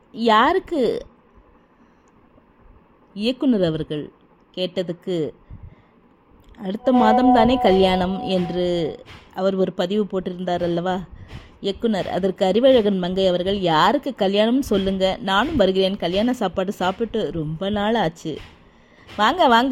யாருக்கு இயக்குனர் அவர்கள் கேட்டதுக்கு அடுத்த மாதம் தானே கல்யாணம் என்று அவர் ஒரு பதிவு போட்டிருந்தார் அல்லவா இயக்குனர் அதற்கு அறிவழகன் மங்கை அவர்கள் யாருக்கு கல்யாணம் சொல்லுங்க நானும் வருகிறேன் கல்யாண சாப்பாடு சாப்பிட்டு ரொம்ப நாள் ஆச்சு வாங்க வாங்க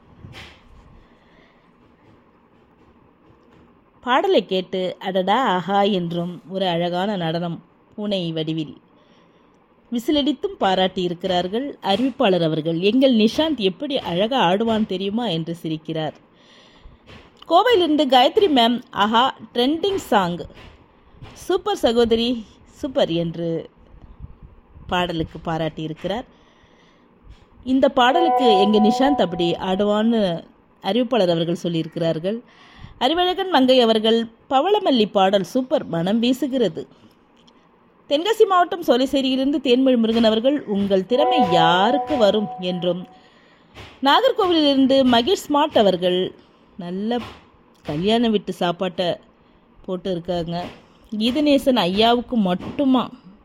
பாடலை கேட்டு அடடா ஆஹா என்றும் ஒரு அழகான நடனம் பூனை வடிவில் விசிலடித்தும் பாராட்டி இருக்கிறார்கள் அறிவிப்பாளர் அவர்கள் எங்கள் நிஷாந்த் எப்படி அழகா ஆடுவான் தெரியுமா என்று சிரிக்கிறார் கோவையிலிருந்து காயத்ரி மேம் ஆஹா ட்ரெண்டிங் சாங் சூப்பர் சகோதரி சூப்பர் என்று பாடலுக்கு பாராட்டி இருக்கிறார் இந்த பாடலுக்கு எங்கள் நிஷாந்த் அப்படி ஆடுவான்னு அறிவிப்பாளர் அவர்கள் சொல்லியிருக்கிறார்கள் அறிவழகன் மங்கை அவர்கள் பவளமல்லி பாடல் சூப்பர் மனம் வீசுகிறது தென்காசி மாவட்டம் சோலைசேரியிலிருந்து தேன்மொழி முருகன் அவர்கள் உங்கள் திறமை யாருக்கு வரும் என்றும் நாகர்கோவிலிருந்து மகேஷ் ஸ்மார்ட் அவர்கள் நல்ல கல்யாண வீட்டு சாப்பாட்டை போட்டு இருக்காங்க கீதநேசன் ஐயாவுக்கு மட்டுமா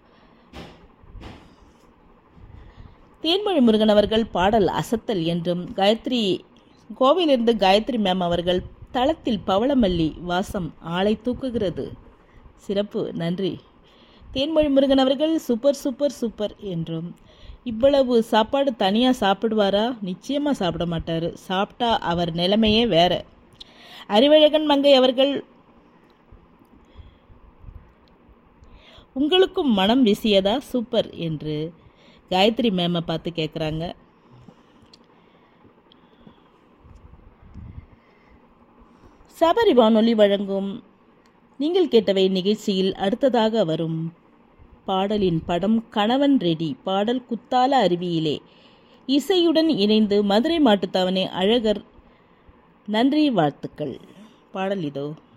தேன்மொழி முருகன் அவர்கள் பாடல் அசத்தல் என்றும் காயத்ரி கோவிலிருந்து காயத்ரி மேம் அவர்கள் தளத்தில் பவளமல்லி வாசம் ஆளை தூக்குகிறது சிறப்பு நன்றி தேன்மொழி முருகன் அவர்கள் சூப்பர் சூப்பர் சூப்பர் என்றும் இவ்வளவு சாப்பாடு தனியாக சாப்பிடுவாரா நிச்சயமாக சாப்பிட மாட்டார் சாப்பிட்டா அவர் நிலைமையே வேற அறிவழகன் மங்கை அவர்கள் உங்களுக்கும் மனம் வீசியதா சூப்பர் என்று காயத்ரி மேமை பார்த்து கேட்குறாங்க சபரி வானொலி வழங்கும் நீங்கள் கேட்டவை நிகழ்ச்சியில் அடுத்ததாக வரும் பாடலின் படம் கணவன் ரெடி பாடல் குத்தால அருவியிலே இசையுடன் இணைந்து மதுரை மாட்டுத்தாவணை அழகர் நன்றி வாழ்த்துக்கள் பாடல் இதோ